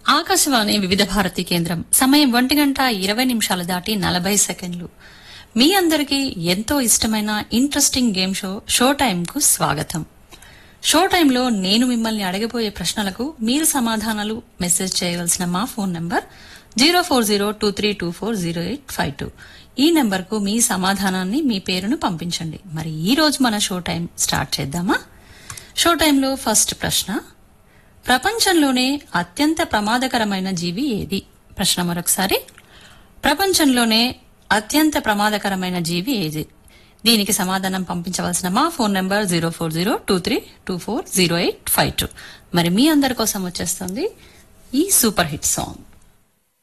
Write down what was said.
ఆకాశవాణి వివిధ భారతి కేంద్రం సమయం ఒంటి గంట ఇరవై నిమిషాలు దాటి నలభై సెకండ్లు మీ అందరికీ ఎంతో ఇష్టమైన interesting game show show time కు స్వాగతం షో టైంలో నేను మిమ్మల్ని అడగబోయే ప్రశ్నలకు మీరు సమాధానాలు మెసేజ్ చేయవలసిన మా phone number zero four zero two three two four zero eight five two ఈ నెంబర్కు మీ సమాధానాన్ని మీ పేరును పంపించండి మరి ఈ రోజు మన షో టైం స్టార్ట్ చేద్దామా షో టైంలో ఫస్ట్ ప్రశ్న ప్రపంచంలోనే అత్యంత ప్రమాదకరమైన జీవి ఏది ప్రశ్న మరొకసారి ప్రపంచంలోనే అత్యంత ప్రమాదకరమైన జీవి ఏది దీనికి సమాధానం పంపించవలసిన మా phone number zero four zero two three two four zero eight five two మరి మీ అందరి కోసం వచ్చేస్తుంది ఈ సూపర్ హిట్ సాంగ్